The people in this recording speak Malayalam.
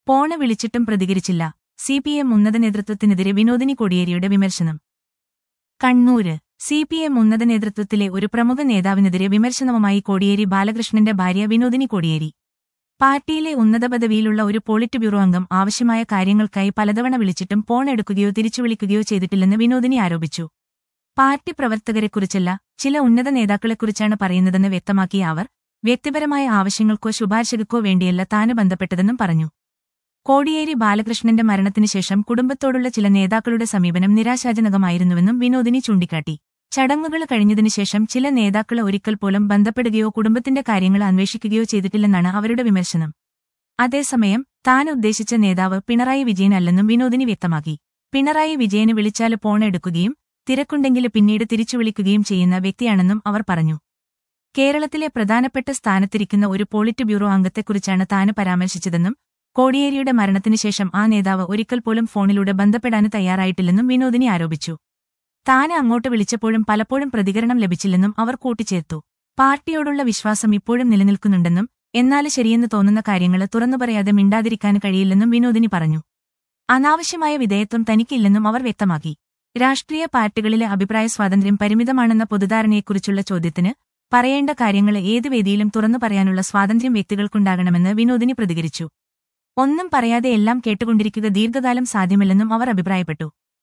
പോണ് വിളിച്ചിട്ടും പ്രതികരിച്ചില്ല സി പി എം ഉന്നത നേതൃത്വത്തിനെതിരെ വിനോദിനി കോടിയേരിയുടെ വിമർശനം കണ്ണൂര് സി പി എം ഉന്നത നേതൃത്വത്തിലെ ഒരു പ്രമുഖ നേതാവിനെതിരെ വിമർശനവുമായി കോടിയേരി ബാലകൃഷ്ണന്റെ ഭാര്യ വിനോദിനി കോടിയേരി പാർട്ടിയിലെ ഉന്നത പദവിയിലുള്ള ഒരു പോളിറ്റ് ബ്യൂറോ അംഗം ആവശ്യമായ കാര്യങ്ങൾക്കായി പലതവണ വിളിച്ചിട്ടും ഫോൺ എടുക്കുകയോ തിരിച്ചു വിളിക്കുകയോ ചെയ്തിട്ടില്ലെന്ന് വിനോദിനി ആരോപിച്ചു പാർട്ടി പ്രവർത്തകരെക്കുറിച്ചല്ല ചില ഉന്നത നേതാക്കളെക്കുറിച്ചാണ് പറയുന്നതെന്ന് വ്യക്തമാക്കിയ അവർ വ്യക്തിപരമായ ആവശ്യങ്ങൾക്കോ ശുപാർശകൾക്കോ വേണ്ടിയല്ല താന് ബന്ധപ്പെട്ടതെന്നും പറഞ്ഞു കോടിയേരി ബാലകൃഷ്ണന്റെ മരണത്തിനു ശേഷം കുടുംബത്തോടുള്ള ചില നേതാക്കളുടെ സമീപനം നിരാശാജനകമായിരുന്നുവെന്നും വിനോദിനി ചൂണ്ടിക്കാട്ടി ചടങ്ങുകൾ കഴിഞ്ഞതിനുശേഷം ചില നേതാക്കൾ ഒരിക്കൽ പോലും ബന്ധപ്പെടുകയോ കുടുംബത്തിന്റെ കാര്യങ്ങൾ അന്വേഷിക്കുകയോ ചെയ്തിട്ടില്ലെന്നാണ് അവരുടെ വിമർശനം അതേസമയം താൻ ഉദ്ദേശിച്ച നേതാവ് പിണറായി വിജയൻ അല്ലെന്നും വിനോദിനി വ്യക്തമാക്കി പിണറായി വിജയന് വിളിച്ചാല് ഫോൺ എടുക്കുകയും തിരക്കുണ്ടെങ്കിൽ പിന്നീട് തിരിച്ചു വിളിക്കുകയും ചെയ്യുന്ന വ്യക്തിയാണെന്നും അവർ പറഞ്ഞു കേരളത്തിലെ പ്രധാനപ്പെട്ട സ്ഥാനത്തിരിക്കുന്ന ഒരു പോളിറ്റ് ബ്യൂറോ അംഗത്തെക്കുറിച്ചാണ് താന് പരാമർശിച്ചതെന്നും കോടിയേരിയുടെ മരണത്തിനുശേഷം ആ നേതാവ് ഒരിക്കൽ പോലും ഫോണിലൂടെ ബന്ധപ്പെടാന് തയ്യാറായിട്ടില്ലെന്നും വിനോദിനി ആരോപിച്ചു താന് അങ്ങോട്ട് വിളിച്ചപ്പോഴും പലപ്പോഴും പ്രതികരണം ലഭിച്ചില്ലെന്നും അവർ കൂട്ടിച്ചേർത്തു പാർട്ടിയോടുള്ള വിശ്വാസം ഇപ്പോഴും നിലനിൽക്കുന്നുണ്ടെന്നും എന്നാല് ശരിയെന്ന് തോന്നുന്ന കാര്യങ്ങൾ തുറന്നു പറയാതെ മിണ്ടാതിരിക്കാൻ കഴിയില്ലെന്നും വിനോദിനി പറഞ്ഞു അനാവശ്യമായ വിധേയത്വം തനിക്കില്ലെന്നും അവർ വ്യക്തമാക്കി രാഷ്ട്രീയ പാർട്ടികളിലെ അഭിപ്രായ സ്വാതന്ത്ര്യം പരിമിതമാണെന്ന പൊതുധാരണയെക്കുറിച്ചുള്ള ചോദ്യത്തിന് പറയേണ്ട കാര്യങ്ങൾ ഏത് വേദിയിലും തുറന്നു പറയാനുള്ള സ്വാതന്ത്ര്യം വ്യക്തികൾക്കുണ്ടാകണമെന്ന് വിനോദിനി പ്രതികരിച്ചു ഒന്നും പറയാതെ എല്ലാം കേട്ടുകൊണ്ടിരിക്കുക ദീർഘകാലം സാധ്യമല്ലെന്നും അവർ അഭിപ്രായപ്പെട്ടു